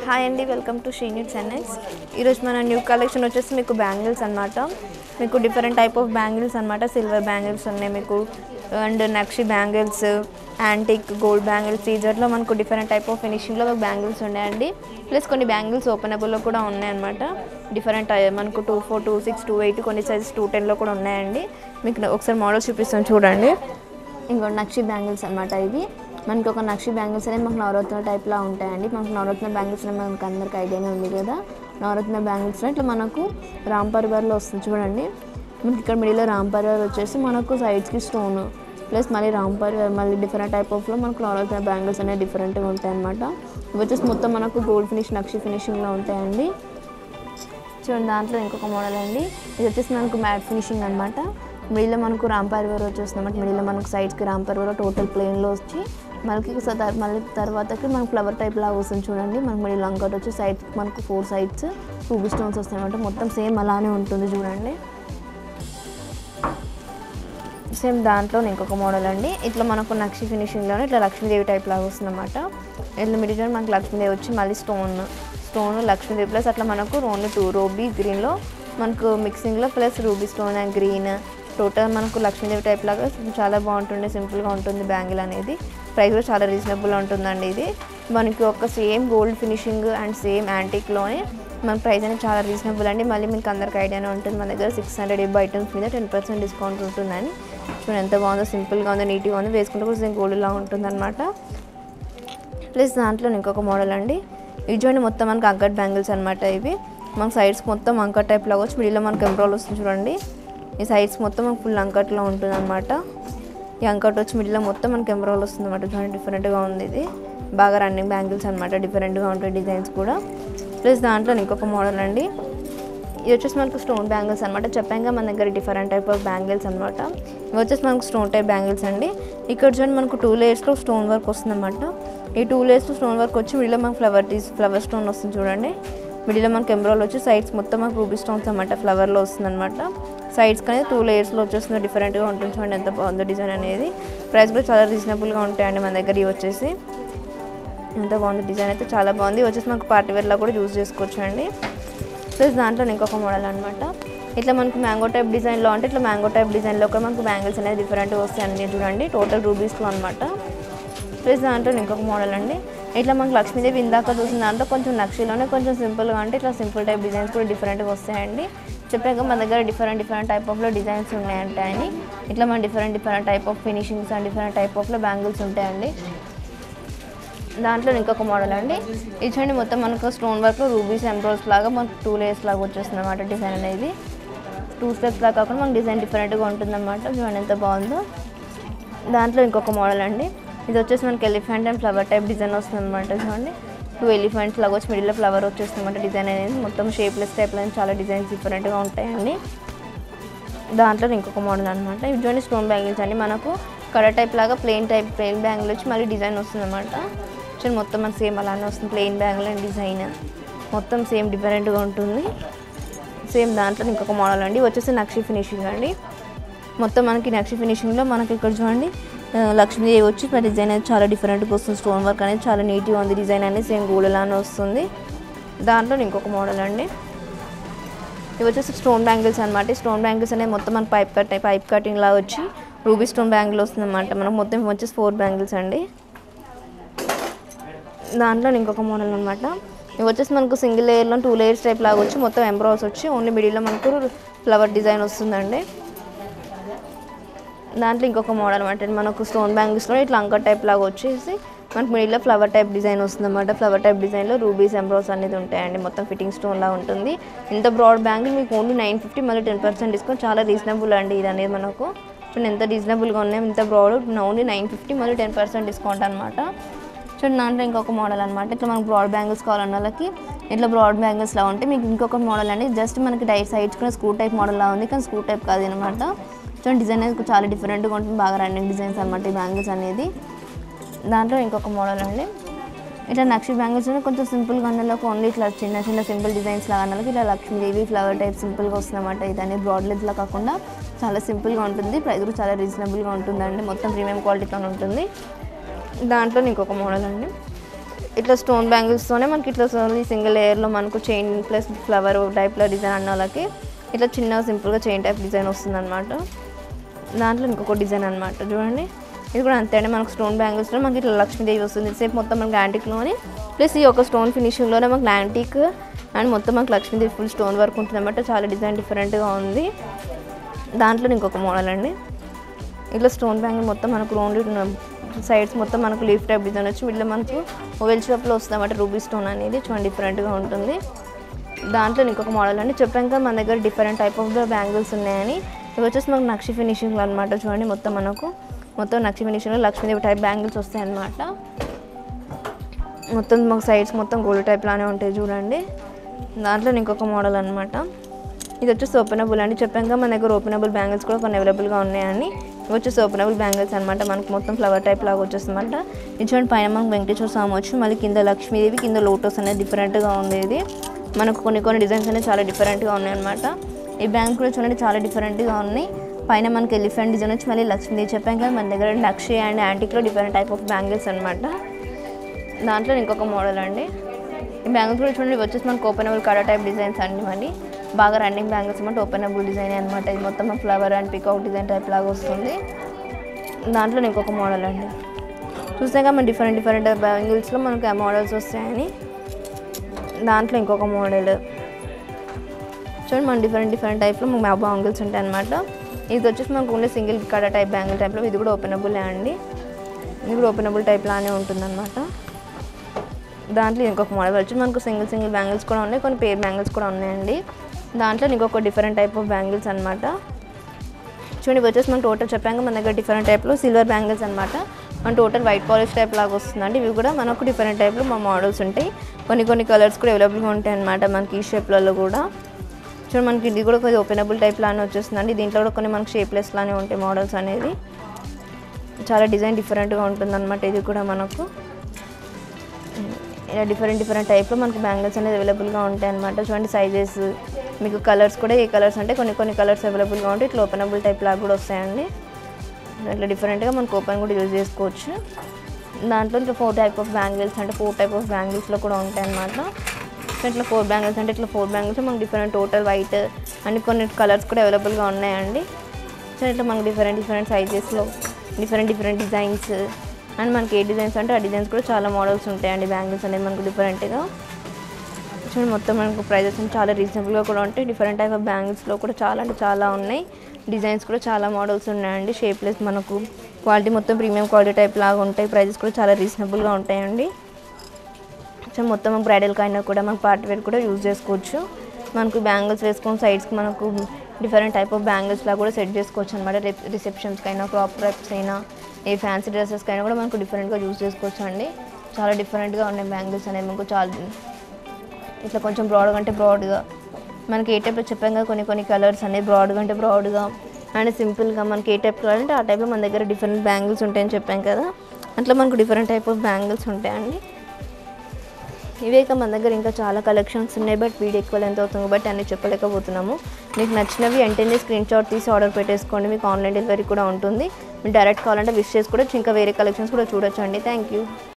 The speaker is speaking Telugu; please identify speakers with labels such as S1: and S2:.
S1: హాయ్ అండి వెల్కమ్ టు షీనిట్స్ ఎన్ఎక్స్ ఈరోజు మన న్యూ కలెక్షన్ వచ్చేసి మీకు బ్యాంగిల్స్ అన్నమాట మీకు డిఫరెంట్ టైప్ ఆఫ్ బ్యాంగిల్స్ అన్నమాట సిల్వర్ బ్యాంగిల్స్ ఉన్నాయి మీకు అండ్ నక్షి బ్యాంగిల్స్ యాంటిక్ గోల్డ్ బ్యాంగిల్స్ సీజర్లో మనకు డిఫరెంట్ టైప్ ఆఫ్ ఫినిషింగ్లో మీకు బ్యాంగిల్స్ ఉన్నాయండి ప్లస్ కొన్ని బ్యాంగిల్స్ ఓపెనబుల్లో కూడా ఉన్నాయన్నమాట డిఫరెంట్ మనకు two four two six two eight కొన్ని సైజెస్ టూ టెన్లో కూడా ఉన్నాయండి మీకు ఒకసారి మోడల్స్ చూపిస్తాను చూడండి ఇంకో నక్షి బ్యాంగిల్స్ అనమాట ఇవి మనకి ఒక నక్షి బ్యాంగిల్స్ అనేవి మాకు నవరత్న టైప్లో ఉంటాయండి మనకు నవరత్న బ్యాంగిల్స్ అనేవి మనకు అందరికి ఐడియానే ఉంది కదా నవరత్న బ్యాంగిల్స్ ఇట్లా మనకు రామ్ పరివార్లో వస్తుంది చూడండి మనకి ఇక్కడ మిడిల్లో రామ్ పరివార్ వచ్చేసి మనకు సైడ్స్కి స్టోన్ ప్లస్ మళ్ళీ రామ్ పరివార్ మళ్ళీ డిఫరెంట్ టైప్ ఆఫ్లో మనకు నవరత్న బ్యాంగిల్స్ అనేవి డిఫరెంట్గా ఉంటాయి అనమాట ఇవి వచ్చేసి మొత్తం మనకు గోల్డ్ ఫినిష్ నక్షి ఫినిషింగ్లో ఉంటాయండి చూడండి దాంట్లో ఇంకొక మోడల్ అండి ఇది వచ్చేసి మనకు మ్యాట్ ఫినిషింగ్ అనమాట మిడిల్లో మనకు రాంపరివర్ వచ్చేస్తుంది అనమాట మిడిల్లో మనకు సైడ్స్కి రాంపరివర్ టోటల్ ప్లెయిన్లో వచ్చి మనకి స- తర్- మళ్ళీ తర్వాతకి మనకు ఫ్లవర్ టైప్ లాగా వస్తుంది చూడండి మనకు మిడిల్ అంకట్ వచ్చి సైడ్ మనకు ఫోర్ సైడ్స్ రూబీ స్టోన్స్ వస్తాయి అనమాట మొత్తం సేమ్ అలానే ఉంటుంది చూడండి సేమ్ దాంట్లో ఇంకొక మోడల్ అండి ఇట్లా మనకు నక్షి ఫినిషింగ్లోనే ఇట్లా లక్ష్మీదేవి టైప్ లాగా వస్తుంది అనమాట ఇట్లా మిడిల్ మనకు లక్ష్మీదేవి వచ్చి మళ్ళీ స్టోన్ స్టోన్ లక్ష్మీదేవి ప్లస్ అట్లా మనకు ఓన్లీ టూ రూబీ గ్రీన్లో మనకు మిక్సింగ్లో plus ruby stone and green total మనకు లక్ష్మీదేవి టైప్ లాగా చాలా బాగుంటుంది సింపుల్గా ఉంటుంది బ్యాంగిల్ అనేది ప్రైస్ కూడా చాలా రీజనబుల్ ఉంటుందండి ఇది మనకి ఒక same gold finishing and same యాంటిక్లోనే మన ప్రైస్ అనేది చాలా రీజనబుల్ అండి మళ్ళీ మీకు అందరికి ఐడియానే ఉంటుంది మన దగ్గర సిక్స్ హండ్రెడ్ ఎబ్ ఐటమ్స్ మీద టెన్ పర్సెంట్ డిస్కౌంట్ ఉంటుందని చూడండి ఎంత బాగుందో సింపుల్గా ఉందో నీట్గా ఉందో వేసుకుంటే కూడా సేమ్ గోల్డ్ లా ఉంటుంది అనమాట ప్లస్ దాంట్లో ఇంకొక మోడల్ అండి ఇవి చూడండి మొత్తం మనకి అంకట్ బ్యాంగిల్స్ అనమాట ఇవి మన సైడ్స్ మొత్తం అంకట్ టైప్ లాగా వచ్చి మిడిల్లో మనకి ఎంబ్రాయిల్ వస్తుంది చూడండి ఈ సైడ్స్ మొత్తం మనకు ఫుల్ అంకట్లో ఉంటుంది అనమాట ఈ అంకట్ వచ్చి మిడిల్లో మొత్తం మనకి ఎంబ్రాయిల్ వస్తుంది అనమాట చూడండి డిఫరెంట్గా ఉంది ఇది బాగా రన్నింగ్ బ్యాంగిల్స్ అనమాట డిఫరెంట్గా ఉంటాయి డిజైన్స్ కూడా ప్లస్ దాంట్లో ఇంకొక మోడల్ అండి ఇది వచ్చేసి మనకు స్టోన్ బ్యాంగిల్స్ అనమాట చెప్పాక మన దగ్గర డిఫరెంట్ టైప్ ఆఫ్ బ్యాంగిల్స్ అనమాట ఇవి వచ్చేసి మనకు స్టోన్ టైప్ బ్యాంగిల్స్ అండి ఇక్కడ చూడండి మనకు టూ లేయర్స్లో స్టోన్ వర్క్ వస్తుంది అనమాట ఈ టూ లేయర్స్లో స్టోన్ వర్క్ వచ్చి మిడిలో మనకు ఫ్లవర్ తీసి ఫ్లవర్ స్టోన్ వస్తుంది చూడండి మిడిలో మనకి ఎంబ్రాయిల్ వచ్చి సైడ్స్ మొత్తం మనకు రూబీ స్టోన్స్ అనమాట ఫ్లవర్లో వస్తుంది అనమాట సైడ్స్ అనేది టూ లేయర్స్లో వచ్చేస్తుంది డిఫరెంట్గా ఉంటుంది చూడండి ఎంత బాగుందో డిజైన్ అనేది ప్రైస్ కూడా చాలా రీజనబుల్గా ఉంటాయండి మన దగ్గర ఇవి వచ్చేసి ఎంత బాగుంది డిజైన్ అయితే చాలా బాగుంది ఇవి వచ్చేసి మనకు పార్టీ వేర్లో కూడా యూజ్ చేసుకోవచ్చు అండి ప్లస్ దాంట్లో ఇంకొక మోడల్ అనమాట ఇట్లా మనకు మ్యాంగో టైప్ డిజైన్లో అంటే ఇట్లా మ్యాంగో టైప్ డిజైన్లో కూడా మనకు బ్యాంగిల్స్ అనేది డిఫరెంట్గా వస్తాయండి చూడండి టోటల్ రూబీస్లో అనమాట ప్లస్ దాంట్లో ఇంకొక మోడల్ అండి ఇట్లా మనకు లక్ష్మీదేవి ఇందాక చూసిన దాంట్లో కొంచెం నక్షిలోనే కొంచెం సింపుల్గా అంటే ఇట్లా సింపుల్ టైప్ డిజైన్స్ కూడా డిఫరెంట్గా వస్తాయండి చెప్పాక మన దగ్గర డిఫరెంట్ డిఫరెంట్ టైప్ ఆఫ్లో డిజైన్స్ ఉన్నాయంటాయని ఇట్లా మన different different type of finishings and different type ఆఫ్లో బ్యాంగిల్స్ ఉంటాయండి దాంట్లో ఇంకొక మోడల్ అండి ఇది చూడండి మొత్తం మనకు స్టోన్ వర్క్లో రూబీస్ ఎంబ్రాయిడ్స్ లాగా మనకు టూ లేయర్స్ లాగా వచ్చేస్తుంది అనమాట డిజైన్ అనేది టూ స్టెప్స్ లాగా కాకుండా మనకు డిజైన్ డిఫరెంట్గా ఉంటుందన్నమాట చూడండి ఎంత బాగుందో దాంట్లో ఇంకొక మోడల్ అండి ఇది వచ్చేసి మనకి elephant and flower type design వస్తుంది అనమాట చూడండి టూ ఎలిఫెంట్స్ లాగా వచ్చి మిడిల్లో ఫ్లవర్ వచ్చేస్తుంది అనమాట డిజైన్ అనేది మొత్తం షేప్లెస్ టైప్లో చాలా డిజైన్స్ డిఫరెంట్గా ఉంటాయండి దాంట్లో ఇంకొక మోడల్ అనమాట ఇవి చూడండి స్టోన్ బ్యాంగిల్స్ అండి మనకు కడ టైప్ లాగా ప్లెయిన్ టైప్ ప్లెయిన్ బ్యాంగిల్ వచ్చి మళ్ళీ డిజైన్ వస్తుంది అనమాట చూడండి మొత్తం మనకి సేమ్ అలానే వస్తుంది ప్లెయిన్ బ్యాంగిల్ అండ్ డిజైన్ మొత్తం సేమ్ డిఫరెంట్గా ఉంటుంది సేమ్ దాంట్లో ఇంకొక మోడల్ అండి ఇవి వచ్చేసి నక్షి ఫినిషింగ్ అండి మొత్తం మనకి నక్షి ఫినిషింగ్లో మనకి ఇక్కడ చూడండి ఆ, లక్ష్మీదేవి వచ్చి మరి డిజైన్ అనేది చాలా డిఫరెంట్గా వస్తుంది స్టోన్ వర్క్ అనేది చాలా నీట్గా ఉంది డిజైన్ అనేది సేమ్ గోల్డ్లానే వస్తుంది దాంట్లో ఇంకొక మోడల్ అండి ఇవి వచ్చేసి స్టోన్ బ్యాంగిల్స్ అనమాట స్టోన్ బ్యాంగిల్స్ అనేది మొత్తం మనకి పైప్ కట్ పైప్ కటింగ్ లాగా వచ్చి రూబీ స్టోన్ బ్యాంగిల్ వస్తుంది అనమాట మనకు మొత్తం ఇవి వచ్చేసి ఫోర్ బ్యాంగిల్స్ అండి దాంట్లో ఇంకొక మోడల్ అనమాట ఇవి వచ్చేసి మనకు సింగిల్ లేయర్లో టూ లేయర్స్ టైప్ లాగా వచ్చి మొత్తం ఎంబ్రాయిడ్స్ వచ్చి ఓన్లీ మిడిల్లో మనకు ఫ్లవర్ డిజైన్ వస్తుందండి దాంట్లో ఇంకొక మోడల్ అనమాట మనకు స్టోన్ బ్యాంగిల్స్లో ఇట్లా అంకర్ టైప్ లాగా వచ్చేసి మనకు మిడిల్లో ఫ్లవర్ టైప్ డిజైన్ వస్తుంది అనమాట ఫ్లవర్ టైప్ డిజైన్లో రూబీస్ ఎంబ్రాయిడ్స్ అనేది ఉంటాయండి మొత్తం ఫిట్టింగ్ స్టోన్ లా ఉంటుంది ఇంత బ్రాడ్ బ్యాంగిల్ మీకు ఓన్లీ నైన్ ఫిఫ్టీ మళ్ళీ టెన్ పర్సెంట్ డిస్కౌంట్ చాలా రీజనబుల్ అండి ఇది అనేది మనకు చూడండి ఎంత రీజనబుల్గా ఉన్నాయి ఇంత బ్రాడ్ ఓన్లీ నైన్ ఫిఫ్టీ మళ్ళీ టెన్ పర్సెంట్ డిస్కౌంట్ అనమాట చూడండి దాంట్లో ఇంకొక మోడల్ అనమాట ఇట్లా మనకు బ్రాడ్ బ్యాంగిల్స్ కావాలన్న వాళ్ళకి ఇట్లా బ్రాడ్ బ్యాంగిల్స్ లా ఉంటే మీకు ఇంకొక మోడల్ అండి జస్ట్ మనకి డై సైడ్స్ కూడా స్క్రూ టైప్ మోడల్ లా ఉంది కానీ స్క్రూ టైప్ కాదు అనమాట చూడండి డిజైన్ అనేది చాలా డిఫరెంట్గా ఉంటుంది బాగా రన్నింగ్ డిజైన్స్ అనమాట ఈ బ్యాంగిల్స్ అనేది దాంట్లో ఇంకొక మోడల్ అండి ఇట్లా నక్షి బ్యాంగిల్స్ కొంచెం సింపుల్గా అన్నలోకి ఓన్లీ ఇట్లా చిన్న చిన్న సింపుల్ డిజైన్స్ లాగా అన్నలోకి ఇట్లా లక్ష్మీదేవి ఫ్లవర్ టైప్ సింపుల్గా వస్తుంది అనమాట ఇది అనేది బ్రాడ్ లెంత్లో కాకుండా చాలా సింపుల్గా ఉంటుంది ప్రైస్ కూడా చాలా రీజనబుల్గా ఉంటుందండి మొత్తం ప్రీమియం క్వాలిటీతో ఉంటుంది దాంట్లో ఇంకొక మోడల్ అండి ఇట్లా స్టోన్ బ్యాంగిల్స్తోనే మనకి ఇట్లా సింగిల్ లేయర్లో మనకు చైన్ ప్లస్ ఫ్లవర్ టైప్లో డిజైన్ అన్న వాళ్ళకి ఇట్లా చిన్న సింపుల్గా చైన్ టైప్ డిజైన్ వస్తుంది అనమాట దాంట్లో ఇంకొక డిజైన్ అనమాట చూడండి ఇది కూడా అంతే అండి మనకు స్టోన్ బ్యాంగిల్స్లో మనకి ఇట్లా లక్ష్మీదేవి వస్తుంది సేపు మొత్తం మనకి యాంటిక్లోని ప్లస్ ఈ ఒక స్టోన్ ఫినిషింగ్లోనే మనకి యాంటిక్ అండ్ మొత్తం మనకి లక్ష్మీదేవి ఫుల్ స్టోన్ వర్క్ ఉంటుంది అనమాట చాలా డిజైన్ డిఫరెంట్గా ఉంది దాంట్లో ఇంకొక మోడల్ అండి ఇట్లా స్టోన్ బ్యాంగిల్ మొత్తం మనకు రౌండ్ సైడ్స్ మొత్తం మనకు లీఫ్ టైప్ డిజైన్ వచ్చి ఇట్లా మనకు ఓవెల్ షేప్లో వస్తుంది అన్నమాట రూబీ స్టోన్ అనేది చాలా డిఫరెంట్గా ఉంటుంది దాంట్లో ఇంకొక మోడల్ అండి చెప్పాం కదా మన దగ్గర డిఫరెంట్ టైప్ ఆఫ్ బ్యాంగిల్స్ ఉన్నాయని ఇవి వచ్చేసి మనకు నక్షి ఫినిషింగ్ అనమాట చూడండి మొత్తం మనకు మొత్తం నక్షి ఫినిషింగ్లో లక్ష్మీదేవి టైప్ బ్యాంగిల్స్ వస్తాయి అన్నమాట మొత్తం మాకు సైడ్స్ మొత్తం గోల్డ్ టైప్ లానే ఉంటాయి చూడండి దాంట్లో ఇంకొక మోడల్ అనమాట ఇది వచ్చేసి ఓపెనబుల్ అండి చెప్పాక మన దగ్గర ఓపెనబుల్ బ్యాంగిల్స్ కూడా కొన్ని అవైలబుల్గా ఉన్నాయని ఇవి వచ్చేసి ఓపెనబుల్ బ్యాంగిల్స్ అనమాట మనకు మొత్తం ఫ్లవర్ టైప్ లాగా వచ్చేస్తుందంట ఇది చూడండి పైన మనకు వెంకటేశ్వర స్వామి వచ్చి మళ్ళీ కింద లక్ష్మీదేవి కింద లోటస్ అనేది డిఫరెంట్గా ఉంది ఇది మనకు కొన్ని కొన్ని డిజైన్స్ అనేవి చాలా డిఫరెంట్గా ఉన్నాయి అనమాట ఈ బ్యాంక్ కూడా చూడండి చాలా డిఫరెంట్గా ఉన్నాయి పైన మనకి ఎలిఫెంట్ డిజైన్ వచ్చి మళ్ళీ లక్ష్మీదేవి చెప్పాం కదా మన దగ్గర లక్షి అండ్ యాంటిక్లో డిఫరెంట్ టైప్ ఆఫ్ బ్యాంగిల్స్ అనమాట దాంట్లో ఇంకొక మోడల్ అండి ఈ బ్యాంగిల్స్ కూడా చూడండి ఇవి వచ్చేసి మనకు ఓపెనబుల్ కడ టైప్ డిజైన్స్ అండి మళ్ళీ బాగా రన్నింగ్ బ్యాంగిల్స్ అంటే ఓపెనబుల్ డిజైన్ అనమాట ఇది మొత్తం ఫ్లవర్ అండ్ పికౌట్ డిజైన్ టైప్ లాగా వస్తుంది దాంట్లో ఇంకొక మోడల్ అండి చూసాక మన డిఫరెంట్ డిఫరెంట్ బ్యాంగిల్స్లో మనకు ఆ మోడల్స్ వస్తాయని దాంట్లో ఇంకొక మోడల్ చూడండి మన డిఫరెంట్ డిఫరెంట్ టైప్లో మనకు బ్యాంగిల్స్ ఉంటాయి అనమాట ఇది వచ్చేసి మనకు ఉండే సింగిల్ కడ టైప్ బ్యాంగిల్ టైప్లో ఇది కూడా ఓపెనబుల్ అండి ఇది కూడా ఓపెనబుల్ టైప్ లానే ఉంటుందన్నమాట దాంట్లో ఇంకొక మోడల్ వచ్చి మనకు సింగిల్ సింగిల్ బ్యాంగిల్స్ కూడా ఉన్నాయి కొన్ని పేర్ బ్యాంగిల్స్ కూడా ఉన్నాయండి దాంట్లో ఇంకొక డిఫరెంట్ టైప్ ఆఫ్ బ్యాంగిల్స్ అనమాట చూడండి ఇవి వచ్చేసి మనం టోటల్ చెప్పాక మన దగ్గర డిఫరెంట్ టైప్లో సిల్వర్ బ్యాంగిల్స్ అనమాట మన టోటల్ వైట్ పాలిష్ టైప్ లాగా వస్తుందండి ఇవి కూడా మనకు డిఫరెంట్ టైప్లో మా మోడల్స్ ఉంటాయి కొన్ని కొన్ని కలర్స్ కూడా అవైలబుల్గా ఉంటాయి అనమాట మనకి ఈ షేప్లలో కూడా చూడండి మనకి ఇది కూడా కొంచెం ఓపెనబుల్ టైప్ లానే వచ్చేస్తుందండి దీంట్లో కూడా కొన్ని మనకి షేప్లెస్ లానే ఉంటాయి మోడల్స్ అనేది చాలా డిజైన్ డిఫరెంట్గా ఉంటుందన్నమాట ఇది కూడా మనకు ఇలా డిఫరెంట్ డిఫరెంట్ టైప్లో మనకి బ్యాంగిల్స్ అనేది అవైలబుల్గా ఉంటాయి అనమాట చూడండి సైజెస్ మీకు కలర్స్ కూడా ఏ కలర్స్ అంటే కొన్ని కొన్ని కలర్స్ అవైలబుల్గా ఉంటాయి ఇట్లా ఓపెనబుల్ టైప్ లాగా కూడా వస్తాయండి ఇట్లా డిఫరెంట్గా మనకు ఓపెన్ కూడా యూజ్ చేసుకోవచ్చు దాంట్లో ఇట్లా ఫోర్ టైప్ ఆఫ్ బ్యాంగిల్స్ అంటే ఫోర్ టైప్ ఆఫ్ బ్యాంగిల్స్లో కూడా ఉంటాయి అనమాట ఇట్లా ఫోర్ బ్యాంగిల్స్ అంటే ఇట్లా ఫోర్ బ్యాంగిల్స్ మనకు డిఫరెంట్ టోటల్ వైట్ అండ్ కొన్ని కలర్స్ కూడా అవైలబుల్గా ఉన్నాయండి సో ఇట్లా మనకు డిఫరెంట్ డిఫరెంట్ సైజెస్లో డిఫరెంట్ డిఫరెంట్ డిజైన్స్ అండ్ మనకి ఏ డిజైన్స్ అంటే ఆ డిజైన్స్ కూడా చాలా మోడల్స్ ఉంటాయండి బ్యాంగిల్స్ అనేది మనకు డిఫరెంట్గా చూడండి మొత్తం మనకు ప్రైజెస్ చాలా రీజనబుల్గా కూడా ఉంటాయి డిఫరెంట్ టైప్ ఆఫ్ బ్యాంగిల్స్లో కూడా చాలా అంటే చాలా ఉన్నాయి డిజైన్స్ కూడా చాలా మోడల్స్ ఉన్నాయండి షేప్లెస్ మనకు క్వాలిటీ మొత్తం ప్రీమియం క్వాలిటీ టైప్ లాగా ఉంటాయి ప్రైజెస్ కూడా చాలా రీజనబుల్గా ఉంటాయండి సో మొత్తం బ్రైడల్కి అయినా కూడా మనకు పార్టీ వేర్ కూడా యూజ్ చేసుకోవచ్చు మనకు బ్యాంగిల్స్ వేసుకొని సైడ్స్కి మనకు డిఫరెంట్ టైప్ ఆఫ్ బ్యాంగిల్స్ లా కూడా సెట్ చేసుకోవచ్చు అనమాట రిసెప్షన్స్కి అయినా క్రాప్ రైప్స్ అయినా ఏ ఫ్యాన్సీ డ్రెస్సెస్కి అయినా కూడా మనకు డిఫరెంట్గా యూజ్ చేసుకోవచ్చు అండి చాలా డిఫరెంట్గా ఉన్నాయి బ్యాంగిల్స్ అనేవి మనకు చాలా ఇట్లా కొంచెం బ్రాడ్గా అంటే బ్రాడ్గా మనకి ఏ టైప్లో చెప్పాం కదా కొన్ని కొన్ని కలర్స్ అనేవి బ్రాడ్గా అంటే బ్రాడ్గా అండ్ సింపుల్గా మనకి ఏ టైప్ కావాలంటే ఆ టైప్లో మన దగ్గర డిఫరెంట్ బ్యాంగిల్స్ ఉంటాయని చెప్పాం కదా అట్లా మనకు డిఫరెంట్ టైప్ ఆఫ్ బ్యాంగిల్స్ ఉంటాయండి ఇవే ఇక మన దగ్గర ఇంకా చాలా కలెక్షన్స్ ఉన్నాయి బట్ వీడియో ఎక్కువ ఎంత అవుతుంది బట్ అన్ని చెప్పలేకపోతున్నాము మీకు నచ్చినవి వెంటనే స్క్రీన్ షాట్ తీసి ఆర్డర్ పెట్టేసుకోండి మీకు ఆన్లైన్ డెలివరీ కూడా ఉంటుంది మీరు డైరెక్ట్ కావాలంటే విష్ చేసి కూడా ఇంకా వేరే కలెక్షన్స్ కూడా చూడొచ్చు అండి థ్యాంక్ యూ